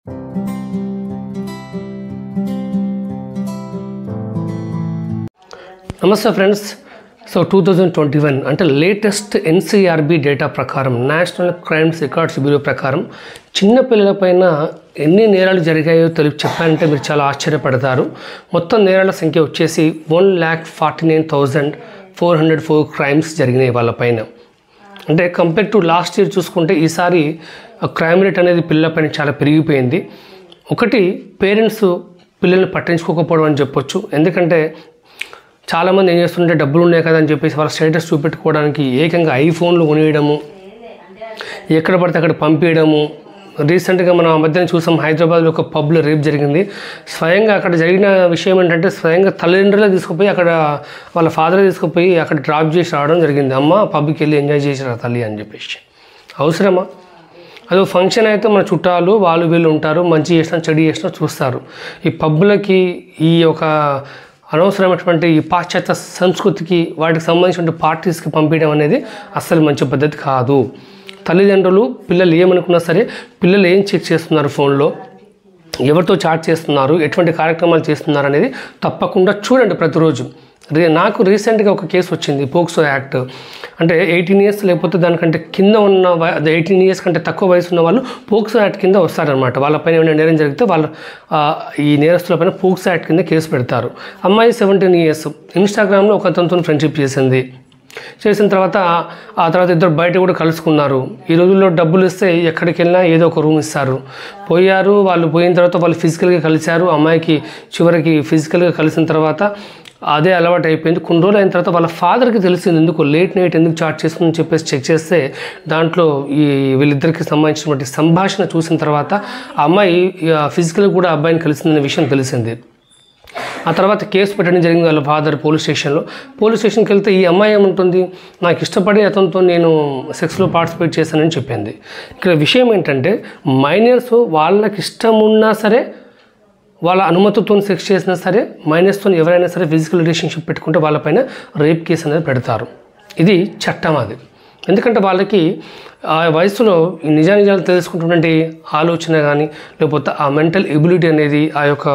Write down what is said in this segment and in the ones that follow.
నమస్తే friends so two thousand twenty one అంటే latest NCRB data ప్రకారం నేషనల్ క్రైమ్స్ రికార్డ్స్ బ్యూరో ప్రకారం చిన్నపిల్లలపైన ఎన్ని నేరాలు జరిగాయో తెలిపి చెప్పారంటే మీరు చాలా ఆశ్చర్యపడతారు మొత్తం నేరాల సంఖ్య వచ్చేసి one lakh forty nine thousand four hundred four crimes జరిగినాయి వాళ్ళపైన అంటే కంపేర్ టు లాస్ట్ ఇయర్ చూసుకుంటే ఈసారి క్రైమ్ రేట్ అనేది పిల్లలపైన చాలా పెరిగిపోయింది ఒకటి పేరెంట్స్ పిల్లల్ని పట్టించుకోకపోవడం అని చెప్పొచ్చు ఎందుకంటే చాలామంది ఏం చేస్తుంటే డబ్బులు ఉన్నాయి కదా అని చెప్పేసి వాళ్ళ స్టేటస్ చూపెట్టుకోవడానికి ఏకంగా ఐఫోన్లు కొనియడము ఎక్కడ పడితే అక్కడ పంపించడము రీసెంట్గా మనం ఆ మధ్యన చూసాం హైదరాబాద్లో ఒక పబ్లో రేప్ జరిగింది స్వయంగా అక్కడ జరిగిన విషయం ఏంటంటే స్వయంగా తల్లిదండ్రులే తీసుకుపోయి అక్కడ వాళ్ళ ఫాదర్ తీసుకుపోయి అక్కడ డ్రాప్ చేసి రావడం జరిగింది అమ్మ పబ్కి వెళ్ళి ఎంజాయ్ చేసిరా తల్లి అని చెప్పేసి అవసరమా అదో ఫంక్షన్ అయితే మన చుట్టాలు వాళ్ళు వీళ్ళు ఉంటారు మంచి చేసినా చెడు చేసినా చూస్తారు ఈ పబ్బులకి ఈ యొక్క అనవసరమైనటువంటి ఈ పాశ్చాత్య సంస్కృతికి వాటికి సంబంధించిన పార్టీస్కి పంపించడం అనేది అస్సలు మంచి పద్ధతి కాదు తల్లిదండ్రులు పిల్లలు ఏమనుకున్నా సరే పిల్లలు ఏం చెక్ చేస్తున్నారు ఫోన్లో ఎవరితో చాట్ చేస్తున్నారు ఎటువంటి కార్యక్రమాలు చేస్తున్నారు అనేది తప్పకుండా చూడండి ప్రతిరోజు రీ నాకు రీసెంట్గా ఒక కేసు వచ్చింది పోక్సో యాక్ట్ అంటే ఎయిటీన్ ఇయర్స్ లేకపోతే దానికంటే కింద ఉన్న అదే ఎయిటీన్ ఇయర్స్ కంటే తక్కువ వయసు ఉన్న వాళ్ళు పోక్సో యాక్ట్ కింద వస్తారనమాట వాళ్ళపైన ఏమైనా నేరం జరిగితే వాళ్ళ ఆ, ఈ నేరస్తులపైన పోక్సో యాక్ట్ కింద కేసు పెడతారు అమ్మాయి సెవెంటీన్ ఇయర్స్ ఇన్స్టాగ్రామ్లో ఒక అతనితో ఫ్రెండ్షిప్ చేసింది చేసిన తర్వాత ఆ తర్వాత ఇద్దరు బయట కూడా కలుసుకున్నారు ఈ రోజుల్లో డబ్బులు ఇస్తే ఎక్కడికి వెళ్ళినా ఏదో ఒక రూమ్ ఇస్తారు పోయారు వాళ్ళు పోయిన తర్వాత వాళ్ళు ఫిజికల్గా కలిశారు అమ్మాయికి చివరికి ఫిజికల్గా కలిసిన తర్వాత అదే అలవాటు అయిపోయింది కొన్ని రోజులు అయిన తర్వాత వాళ్ళ ఫాదర్కి తెలిసింది ఎందుకు లేట్ నైట్ ఎందుకు చాట్ చేస్తుందని చెప్పేసి చెక్ చేస్తే దాంట్లో ఈ వీళ్ళిద్దరికి సంబంధించినటువంటి సంభాషణ చూసిన తర్వాత ఆ అమ్మాయి ఫిజికల్గా కూడా ఆ అబ్బాయిని కలిసిందనే విషయం తెలిసింది ఆ తర్వాత కేసు పెట్టడం జరిగింది వాళ్ళ ఫాదర్ పోలీస్ స్టేషన్లో పోలీస్ స్టేషన్కి వెళ్తే ఈ అమ్మాయి ఏముంటుంది నాకు ఇష్టపడి అతనితో నేను సెక్స్లో పార్టిసిపేట్ చేశానని చెప్పింది ఇక్కడ విషయం ఏంటంటే మైనర్స్ వాళ్ళకి ఇష్టం ఉన్నా సరే వాళ్ళ అనుమతితో సెక్స్ చేసినా సరే మైనర్స్తో ఎవరైనా సరే ఫిజికల్ రిలేషన్షిప్ పెట్టుకుంటే వాళ్ళపైన రేప్ కేసు అనేది పెడతారు ఇది చట్టం అది ఎందుకంటే వాళ్ళకి ఆ వయసులో ఈ నిజానిజాలు తెలుసుకుంటున్నటువంటి ఆలోచన కానీ లేకపోతే ఆ మెంటల్ ఎబిలిటీ అనేది ఆ యొక్క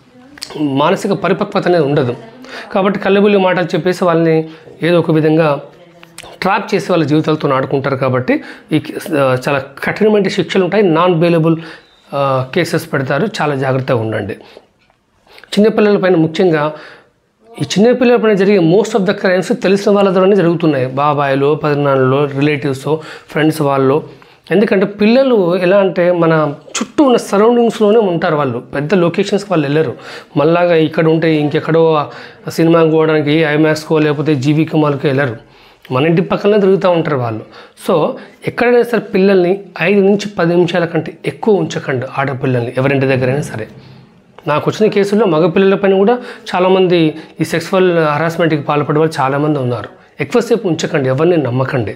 మానసిక పరిపక్వత అనేది ఉండదు కాబట్టి కళ్ళబుల్లి మాటలు చెప్పేసి వాళ్ళని ఏదో ఒక విధంగా ట్రాప్ చేసి వాళ్ళ జీవితాలతో ఆడుకుంటారు కాబట్టి ఈ ఆ, చాలా కఠినమైన శిక్షలు ఉంటాయి నాన్ బెయిలబుల్ కేసెస్ పెడతారు చాలా జాగ్రత్తగా ఉండండి చిన్నపిల్లలపైన ముఖ్యంగా ఈ చిన్నపిల్లలపైన జరిగే మోస్ట్ ఆఫ్ ద క్రైమ్స్ తెలిసిన వాళ్ళ ద్వారానే జరుగుతున్నాయి బాబాయిలు పదినాళ్ళలో రిలేటివ్స్ ఫ్రెండ్స్ వాళ్ళు ఎందుకంటే పిల్లలు ఎలా అంటే మన చుట్టూ ఉన్న సరౌండింగ్స్లోనే ఉంటారు వాళ్ళు పెద్ద లొకేషన్స్కి వాళ్ళు వెళ్ళరు మళ్ళాగా ఇక్కడ ఉంటే ఇంకెక్కడో సినిమాకి పోవడానికి ఐమాక్స్కో లేకపోతే జీవికి మాల్కి వెళ్ళరు మన ఇంటి పక్కనే తిరుగుతూ ఉంటారు వాళ్ళు సో ఎక్కడైనా సరే పిల్లల్ని ఐదు నుంచి పది నిమిషాల కంటే ఎక్కువ ఉంచకండి ఆడపిల్లల్ని ఎవరింటి దగ్గరైనా సరే నాకు వచ్చిన కేసుల్లో మగపిల్లల పైన కూడా చాలామంది ఈ సెక్సువల్ హరాస్మెంట్కి పాల్పడే వాళ్ళు చాలామంది ఉన్నారు ఎక్కువసేపు ఉంచకండి ఎవరిని నమ్మకండి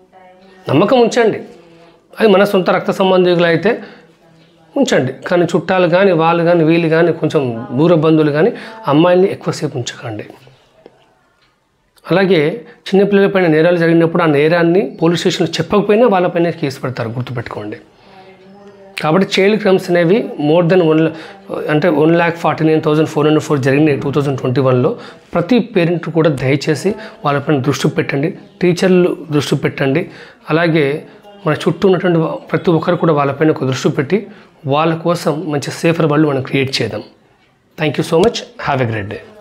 నమ్మకం ఉంచండి అది మన సొంత రక్త సంబంధికులు అయితే ఉంచండి కానీ చుట్టాలు కానీ వాళ్ళు కానీ వీళ్ళు కానీ కొంచెం దూర బంధువులు కానీ అమ్మాయిల్ని ఎక్కువసేపు ఉంచకండి అలాగే చిన్నపిల్లలపైన నేరాలు జరిగినప్పుడు ఆ నేరాన్ని పోలీస్ స్టేషన్లో చెప్పకపోయినా వాళ్ళపైన కేసు పెడతారు గుర్తుపెట్టుకోండి కాబట్టి చైల్డ్ క్రైమ్స్ అనేవి మోర్ దెన్ వన్ అంటే one lakh forty nine thousand four hundred four జరిగినాయి టూ థౌజండ్ ట్వంటీ వన్లో ప్రతి పేరెంట్ కూడా దయచేసి వాళ్ళపైన దృష్టి పెట్టండి టీచర్లు దృష్టి పెట్టండి అలాగే మన చుట్టూ ఉన్నటువంటి ప్రతి ఒక్కరు కూడా వాళ్ళపైన ఒక దృష్టి పెట్టి వాళ్ళ కోసం మంచి సేఫర్ వాళ్ళు మనం క్రియేట్ చేద్దాం thank you so much have a great day